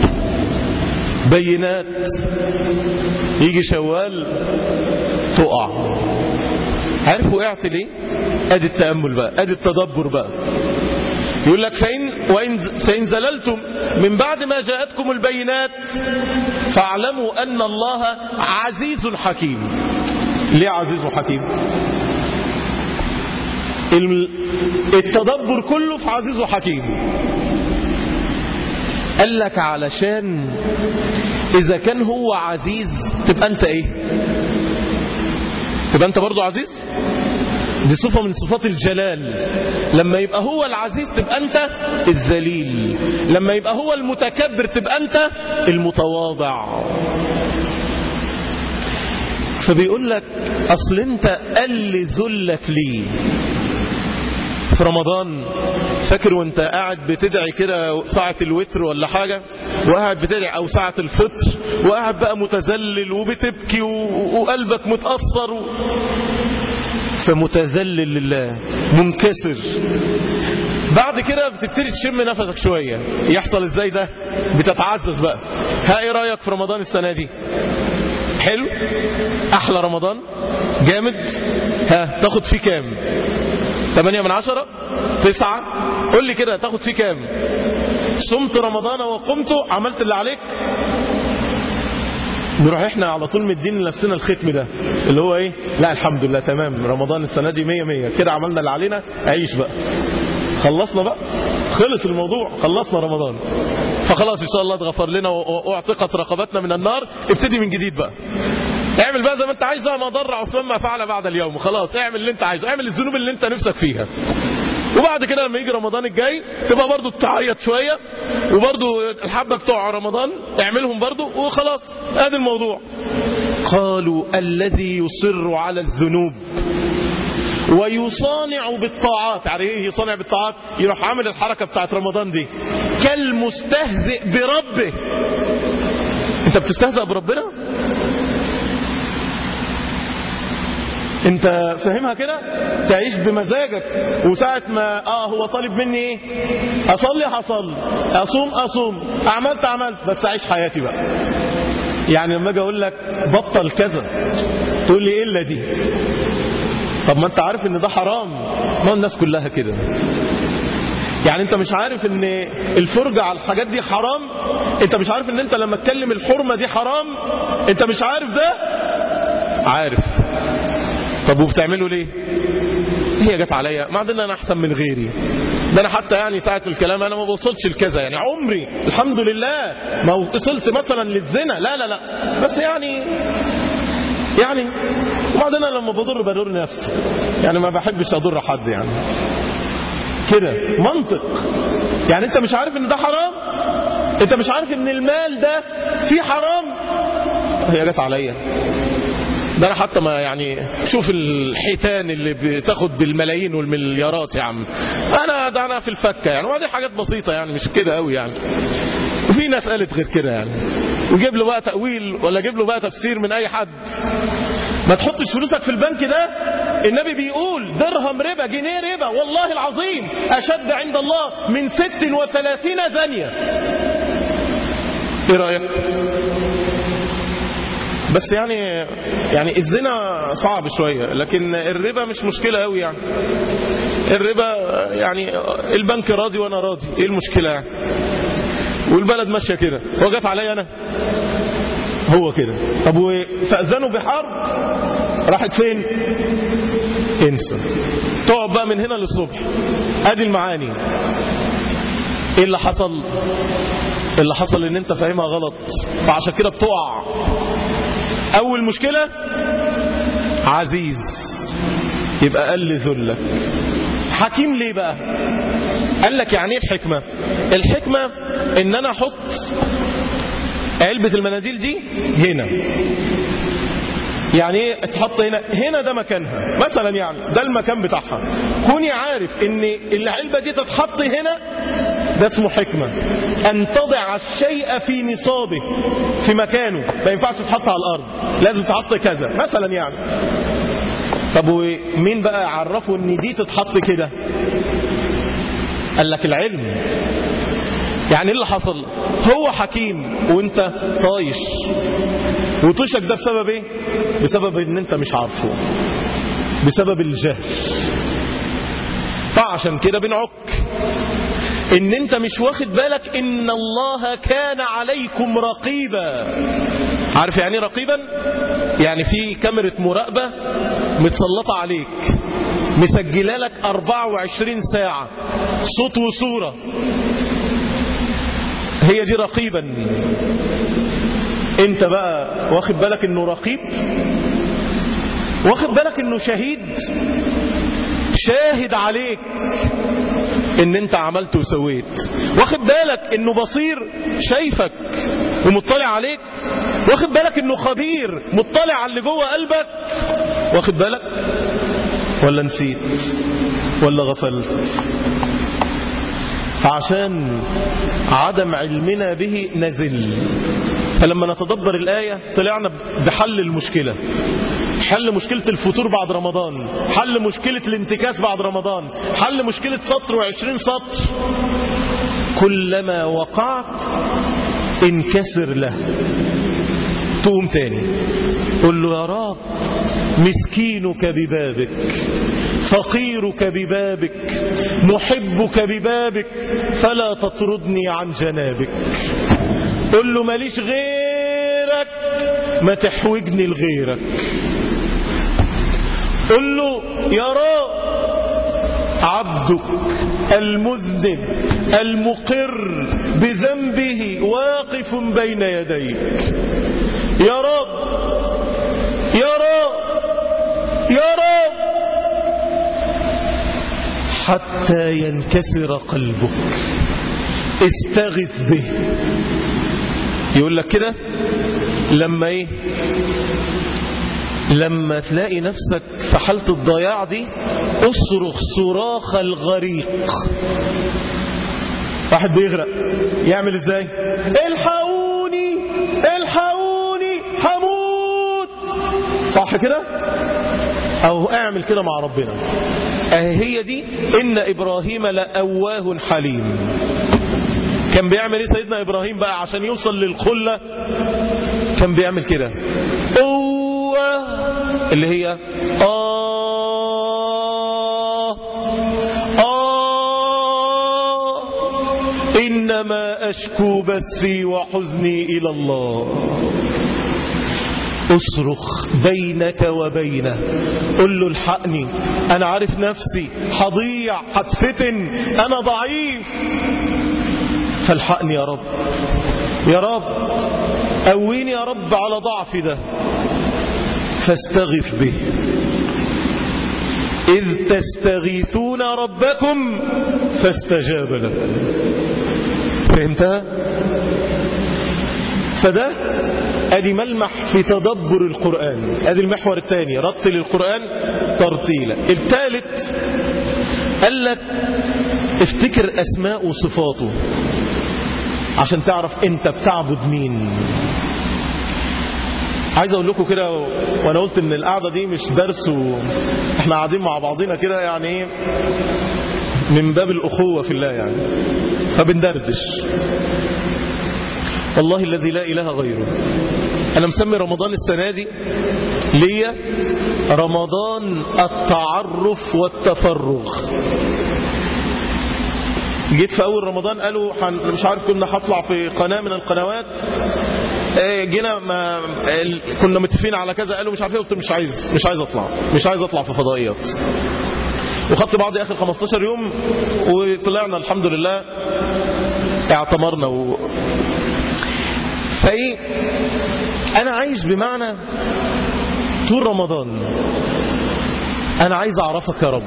بينات يجي شوال تقع عارف وقعت ليه ادي التأمل بقى ادي التدبر بقى يقول لك فإن, وإن فإن زللتم من بعد ما جاءتكم البينات فاعلموا أن الله عزيز حكيم ليه عزيز حكيم التدبر كله في عزيز حكيم قال لك علشان إذا كان هو عزيز تبقى أنت إيه تبقى أنت برضو عزيز دي صفة من صفات الجلال لما يبقى هو العزيز تبقى أنت الذليل لما يبقى هو المتكبر تبقى أنت المتواضع فبيقول لك أصل أنت قل ذلك ليه في رمضان فاكر وانت قاعد بتدعي كده ساعة الوتر ولا حاجة وقاعد بتدعي او ساعة الفطر وقاعد بقى متذلل وبتبكي وقلبك متأثر و... فمتذلل لله منكسر بعد كده بتبتدي تشم نفسك شوية يحصل ازاي ده بتتعزز بقى ها ايه رأيك في رمضان السنة دي حلو احلى رمضان جامد ها تاخد فيه كام ثمانية من عشرة تسعة قول لي كده تاخد فيه كام صمت رمضان وقمت عملت اللي عليك نروح احنا على طول مدين لنفسنا الختم ده اللي هو ايه لا الحمد لله تمام رمضان السنة دي مية مية كده عملنا اللي علينا عيش بقى خلصنا بقى خلص الموضوع خلصنا رمضان فخلاص ان شاء الله اتغفر لنا واعتقت رقبتنا من النار ابتدي من جديد بقى اعمل بقى زي ما انت عايز ما ضر عثمان ما فعل بعد اليوم خلاص اعمل اللي انت عايزه اعمل الذنوب اللي انت نفسك فيها وبعد كده لما يجي رمضان الجاي تبقى برضو تعيط شوية وبرضو الحبة بتوع رمضان اعملهم برضو وخلاص ادي الموضوع قالوا الذي يصر على الذنوب ويصانع بالطاعات يعني ايه يصانع بالطاعات يروح عامل الحركة بتاعت رمضان دي كالمستهزئ بربه انت بتستهزأ بربنا انت فاهمها كده تعيش بمزاجك وساعة ما اه هو طالب مني ايه اصلي هصلي اصوم اصوم عملت عملت بس اعيش حياتي بقى يعني لما اجي اقول لك بطل كذا تقول لي ايه الا دي طب ما انت عارف ان ده حرام ما الناس كلها كده يعني انت مش عارف ان الفرجة على الحاجات دي حرام انت مش عارف ان انت لما تكلم الحرمة دي حرام انت مش عارف ده عارف طب وبتعملوا ليه هي جت عليا ما عندنا انا احسن من غيري ده انا حتى يعني ساعة الكلام انا ما بوصلش لكذا يعني عمري الحمد لله ما وصلت مثلا للزنا لا لا لا بس يعني يعني وبعدين انا لما بضر بضر نفسي يعني ما بحبش اضر حد يعني كده منطق يعني انت مش عارف ان ده حرام انت مش عارف ان المال ده فيه حرام هي جت عليا ده انا حتى ما يعني شوف الحيتان اللي بتاخد بالملايين والمليارات يا عم انا ده انا في الفكه يعني وهذه حاجات بسيطه يعني مش كده قوي يعني وفي ناس قالت غير كده يعني وجيب له بقى تاويل ولا جيب له بقى تفسير من اي حد ما تحطش فلوسك في البنك ده النبي بيقول درهم ربا جنيه ربا والله العظيم اشد عند الله من ست وثلاثين زانيه ايه رايك بس يعني يعني الزنا صعب شوية لكن الربا مش مشكلة قوي يعني الربا يعني البنك راضي وانا راضي ايه المشكلة يعني والبلد ماشية كده وجت عليا انا هو كده طب فأذنوا بحرب راحت فين انسى تقعد بقى من هنا للصبح ادي المعاني ايه اللي حصل اللي حصل ان انت فاهمها غلط فعشان كده بتقع اول مشكلة عزيز يبقى قل ذلك حكيم ليه بقى قال لك يعني ايه الحكمة الحكمة ان انا احط علبة المناديل دي هنا يعني ايه اتحط هنا هنا ده مكانها مثلا يعني ده المكان بتاعها كوني عارف ان العلبة دي تتحط هنا ده اسمه حكمة ان تضع الشيء في نصابه في مكانه ما ينفعش تتحط على الارض لازم تحط كذا مثلا يعني طب ومين بقى عرفه ان دي تتحط كده قال لك العلم يعني ايه اللي حصل هو حكيم وانت طايش وطيشك ده بسبب ايه بسبب ان انت مش عارفه بسبب الجهل فعشان كده بنعك ان انت مش واخد بالك ان الله كان عليكم رقيبا عارف يعني ايه رقيبا يعني في كاميرا مراقبة متسلطة عليك مسجلة لك 24 ساعة صوت وصورة هي دي رقيبا انت بقى واخد بالك انه رقيب واخد بالك انه شهيد شاهد عليك ان انت عملت وسويت واخد بالك انه بصير شايفك ومطلع عليك واخد بالك انه خبير مطلع على اللي جوه قلبك واخد بالك ولا نسيت ولا غفلت فعشان عدم علمنا به نزل فلما نتدبر الآية طلعنا بحل المشكلة حل مشكلة الفتور بعد رمضان حل مشكلة الانتكاس بعد رمضان حل مشكلة سطر وعشرين سطر كلما وقعت انكسر له تقوم تاني قل له يا رب مسكينك ببابك فقيرك ببابك محبك ببابك فلا تطردني عن جنابك قل له ماليش غيرك ما تحوجني لغيرك قل له يا رب عبدك المذنب المقر بذنبه واقف بين يديك يا رب يا رب يا رب حتى ينكسر قلبك استغث به يقول لك كده لما ايه لما تلاقي نفسك في حالة الضياع دي اصرخ صراخ الغريق واحد بيغرق يعمل ازاي الحقوني الحقوني هموت صح كده او اعمل كده مع ربنا هي دي ان ابراهيم لأواه حليم كان بيعمل ايه سيدنا ابراهيم بقى عشان يوصل للخلة كان بيعمل كده قوة اللي هي آه آه إنما أشكو بثي وحزني إلى الله اصرخ بينك وبينه قل له الحقني انا عارف نفسي هضيع هتفتن انا ضعيف فالحقني يا رب يا رب قويني يا رب على ضعفي ده فاستغث به إذ تستغيثون ربكم فاستجاب لكم فهمتها فده ادي ملمح في تدبر القرآن ادي المحور الثاني رتل القرآن ترتيلا الثالث قال لك افتكر اسماء وصفاته عشان تعرف انت بتعبد مين عايز اقول لكم كده وانا قلت ان القعده دي مش درس واحنا قاعدين مع بعضينا كده يعني ايه من باب الاخوه في الله يعني فبندردش والله الذي لا اله غيره انا مسمي رمضان السنه دي ليا رمضان التعرف والتفرغ جيت في اول رمضان قالوا حن مش عارف كنا هطلع في قناه من القنوات جينا ما كنا متفقين على كذا قالوا مش عارف ايه قلت مش عايز مش عايز اطلع مش عايز اطلع في فضائيات وخدت بعضي اخر 15 يوم وطلعنا الحمد لله اعتمرنا و... فايه انا عايش بمعنى طول رمضان انا عايز اعرفك يا رب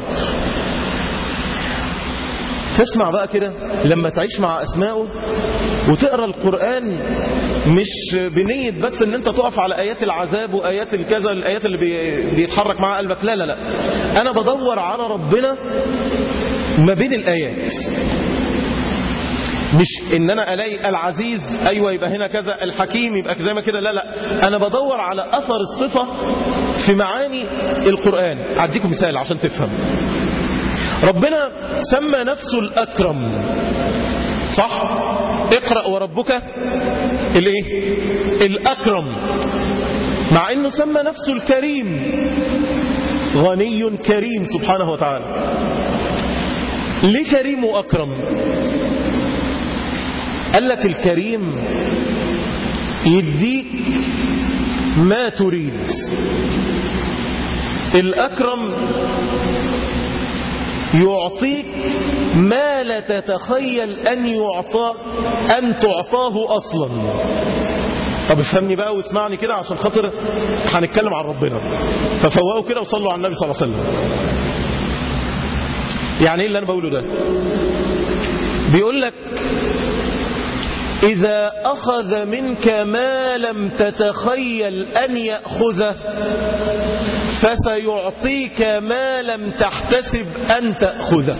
تسمع بقى كده لما تعيش مع أسمائه وتقرأ القرآن مش بنية بس ان انت تقف على آيات العذاب وآيات الكذا الآيات اللي بي- بيتحرك مع قلبك لا لا لا أنا بدور على ربنا ما بين الآيات مش ان انا الاقي العزيز ايوه يبقى هنا كذا الحكيم يبقى زي ما كده لا لا انا بدور على اثر الصفه في معاني القران اديكم مثال عشان تفهم ربنا سمى نفسه الأكرم صح اقرأ وربك الايه الأكرم مع انه سمى نفسه الكريم غني كريم سبحانه وتعالى ليه كريم وأكرم قال لك الكريم يديك ما تريد الأكرم يعطيك ما لا تتخيل أن يعطى أن تعطاه أصلا طب افهمني بقى واسمعني كده عشان خاطر هنتكلم عن ربنا ففوقوا كده وصلوا على النبي صلى الله عليه وسلم يعني ايه اللي انا بقوله ده بيقول لك إذا أخذ منك ما لم تتخيل أن يأخذه فسيعطيك ما لم تحتسب أن تأخذه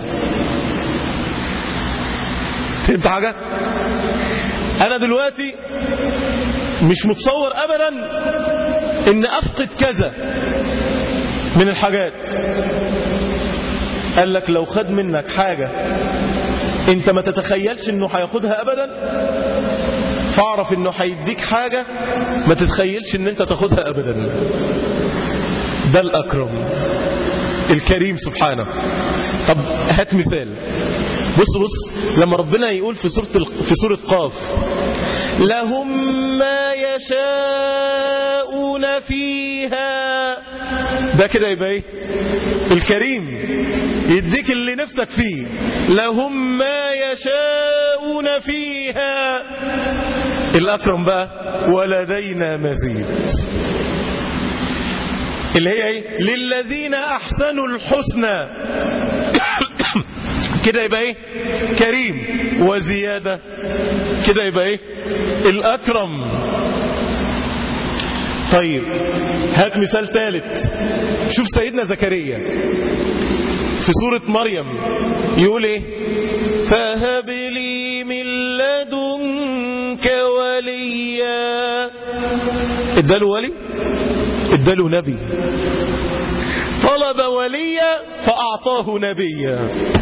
فهمت حاجة؟ أنا دلوقتي مش متصور أبدا إن أفقد كذا من الحاجات قال لك لو خد منك حاجة انت ما تتخيلش انه هياخدها ابدا فاعرف انه هيديك حاجة ما تتخيلش ان انت تاخدها ابدا ده الاكرم الكريم سبحانه طب هات مثال بص بص لما ربنا يقول في سورة في سورة قاف لهم ما يشاءون فيها ده كده يبقى ايه الكريم يديك اللي نفسك فيه لهم ما يشاءون فيها الأكرم بقى ولدينا مزيد اللي هي ايه للذين أحسنوا الحسنى كده يبقى ايه كريم وزيادة كده يبقى ايه الأكرم طيب هات مثال ثالث شوف سيدنا زكريا في سورة مريم يقول ايه فهب لي من لدنك وليا اداله ولي اداله نبي طلب وليا فأعطاه نبيا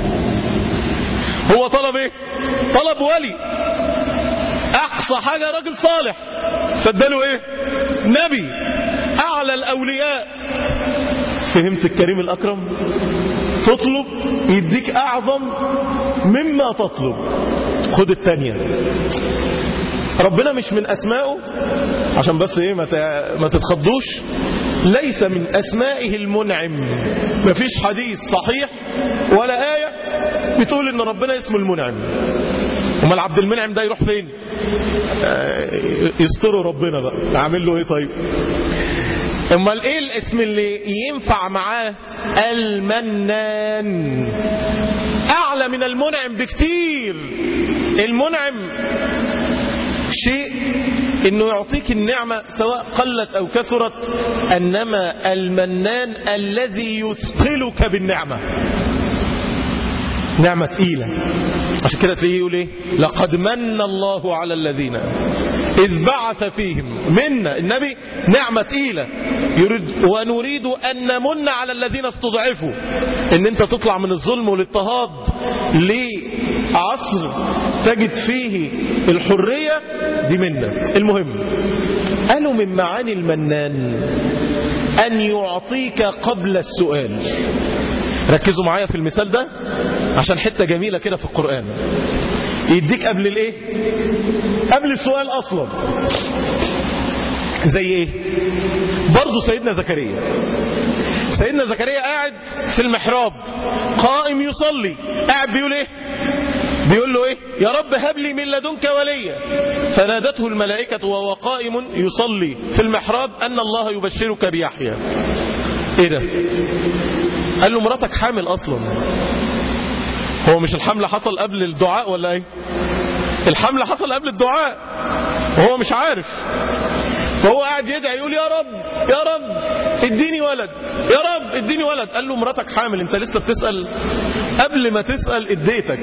هو طلب ايه طلب ولي اقصى حاجة راجل صالح فاداله ايه نبي اعلى الاولياء فهمت الكريم الاكرم تطلب يديك اعظم مما تطلب خد التانية ربنا مش من اسمائه عشان بس ايه ما ت- ما تتخضوش ليس من اسمائه المنعم مفيش حديث صحيح ولا آية بتقول ان ربنا اسمه المنعم امال عبد المنعم ده يروح فين آه، يستروا ربنا بقى اعمل له ايه طيب امال ايه الاسم اللي ينفع معاه المنان اعلى من المنعم بكتير المنعم شيء انه يعطيك النعمة سواء قلت او كثرت انما المنان الذي يثقلك بالنعمة نعمة تقيلة عشان كده تلاقيه يقول ايه لقد من الله على الذين إذ بعث فيهم منا النبي نعمة تقيلة يريد ونريد أن نمن على الذين استضعفوا ان انت تطلع من الظلم والاضطهاد لعصر تجد فيه الحرية دي منك المهم قالوا من معاني المنان أن يعطيك قبل السؤال ركزوا معايا في المثال ده عشان حتة جميلة كده في القرآن يديك قبل الايه قبل السؤال اصلا زي ايه برضه سيدنا زكريا سيدنا زكريا قاعد في المحراب قائم يصلي قاعد بيقول ايه بيقول له ايه يا رب هب لي من لدنك وليا فنادته الملائكة وهو قائم يصلي في المحراب أن الله يبشرك بيحيى ايه ده قال له مراتك حامل اصلا هو مش الحمل حصل قبل الدعاء ولا ايه الحمل حصل قبل الدعاء وهو مش عارف فهو قاعد يدعي يقول يا رب يا رب اديني ولد يا رب اديني ولد قال له مراتك حامل انت لسه بتسأل قبل ما تسأل اديتك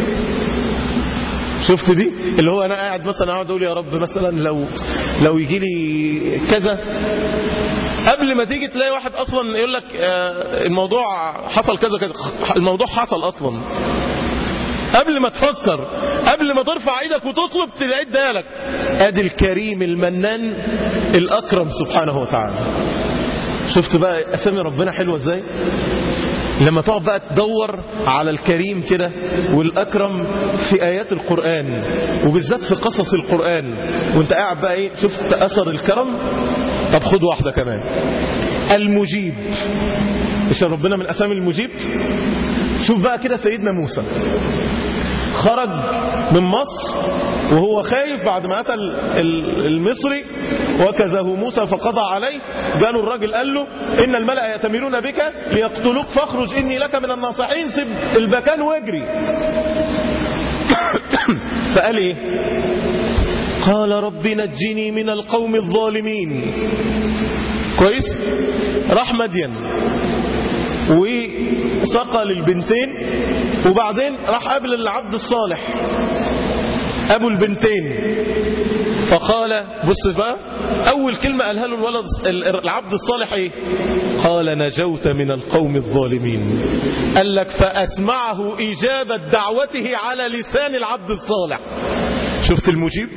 شفت دي اللي هو انا قاعد مثلا اقعد اقول يا رب مثلا لو لو يجي لي كذا قبل ما تيجي تلاقي واحد اصلا يقول لك آه، الموضوع حصل كذا كذا الموضوع حصل اصلا قبل ما تفكر قبل ما ترفع ايدك وتطلب تلاقيه ادالك ادي الكريم المنان الاكرم سبحانه وتعالى شفت بقى اسامي ربنا حلوه ازاي لما تقعد بقى تدور على الكريم كده والأكرم في آيات القرآن وبالذات في قصص القرآن وانت قاعد بقى ايه شفت أثر الكرم طب خد واحدة كمان المجيب مش ربنا من أسامي المجيب شوف بقى كده سيدنا موسى خرج من مصر وهو خايف بعد ما أتى ال- ال- المصري وكزه موسى فقضى عليه جاله الراجل قال له إن الملأ يأتمرون بك ليقتلوك فاخرج إني لك من الناصحين سيب المكان واجري فقال إيه قال رب نجني من القوم الظالمين كويس راح مدين وسقى للبنتين وبعدين راح قابل العبد الصالح ابو البنتين فقال بص بقى اول كلمه قالها له الولد العبد الصالح ايه قال نجوت من القوم الظالمين قال لك فاسمعه اجابه دعوته على لسان العبد الصالح شفت المجيب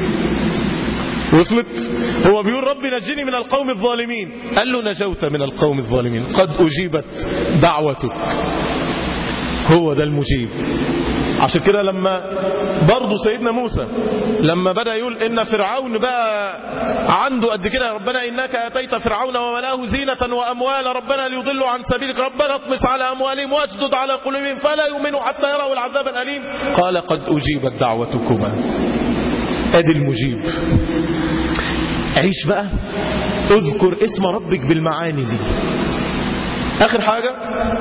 وصلت هو بيقول رب نجني من القوم الظالمين قال له نجوت من القوم الظالمين قد أجيبت دعوتك هو ده المجيب عشان كده لما برضه سيدنا موسى لما بدأ يقول إن فرعون بقى عنده قد كده ربنا إنك أتيت فرعون وملاه زينة وأموال ربنا ليضلوا عن سبيلك ربنا اطمس على أموالهم واشدد على قلوبهم فلا يؤمنوا حتى يروا العذاب الأليم قال قد أجيبت دعوتكما ادي المجيب عيش بقى اذكر اسم ربك بالمعاني دي اخر حاجة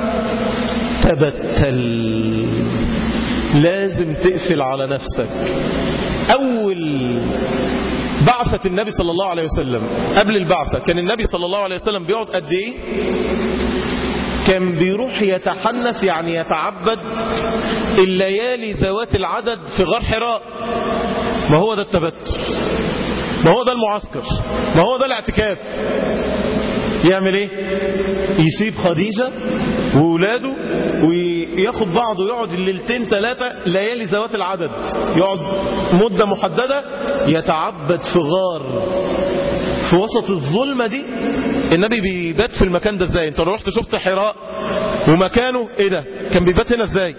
تبتل لازم تقفل على نفسك اول بعثة النبي صلى الله عليه وسلم قبل البعثة كان النبي صلى الله عليه وسلم بيقعد قد ايه كان بيروح يتحنث يعني يتعبد الليالي ذوات العدد في غار حراء ما هو ده التبتل ما هو ده المعسكر ما هو ده الاعتكاف يعمل ايه يسيب خديجة وولاده وياخد بعضه ويقعد الليلتين ثلاثة ليالي ذوات العدد يقعد مدة محددة يتعبد في غار في وسط الظلمة دي النبي بيبات في المكان ده ازاي انت لو رحت شفت حراء ومكانه ايه ده كان بيبات هنا ازاي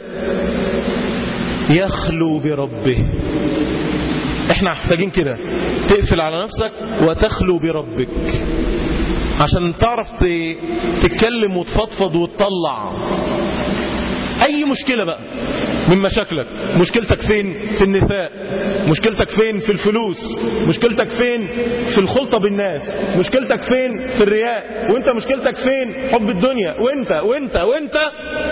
يخلو بربه احنا محتاجين كده تقفل على نفسك وتخلو بربك عشان تعرف ت- تتكلم وتفضفض وتطلع اي مشكلة بقى من مشاكلك مشكلتك فين في النساء مشكلتك فين في الفلوس مشكلتك فين في الخلطة بالناس مشكلتك فين في الرياء وانت مشكلتك فين حب الدنيا وانت وانت وانت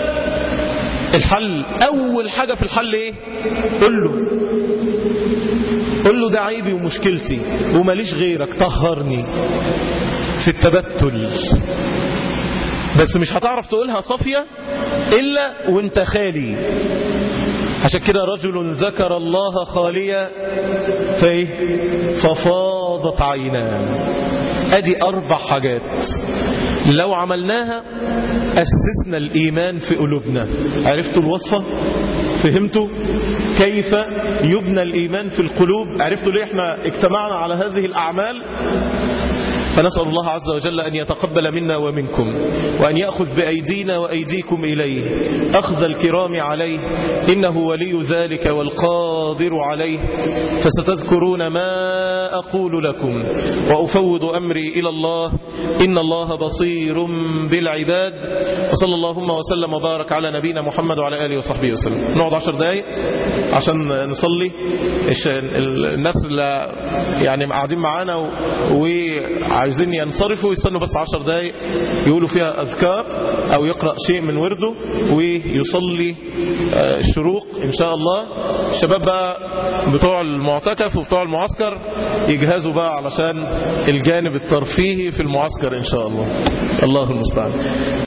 الحل اول حاجة في الحل ايه قل له قل له ده عيبي ومشكلتي وماليش غيرك طهرني في التبتل بس مش هتعرف تقولها صافية إلا وانت خالي عشان كده رجل ذكر الله خاليا فايه ففاضت عيناه ادي اربع حاجات لو عملناها اسسنا الايمان في قلوبنا عرفتوا الوصفة فهمتوا كيف يبنى الايمان في القلوب عرفتوا ليه احنا اجتمعنا على هذه الاعمال فنسأل الله عز وجل أن يتقبل منا ومنكم وأن يأخذ بأيدينا وأيديكم إليه أخذ الكرام عليه إنه ولي ذلك والقادر عليه فستذكرون ما أقول لكم وأفوض أمري إلى الله إن الله بصير بالعباد وصلى اللهم وسلم وبارك على نبينا محمد وعلى آله وصحبه وسلم نقعد عشر دقايق عشان نصلي الناس اللي يعني قاعدين معانا وعايزين ينصرفوا يستنوا بس عشر دقايق يقولوا فيها أذكار أو يقرأ شيء من ورده ويصلي الشروق إن شاء الله الشباب بقى بتوع المعتكف وبتوع المعسكر يجهزوا بقى علشان الجانب الترفيهي في المعسكر إن شاء الله الله المستعان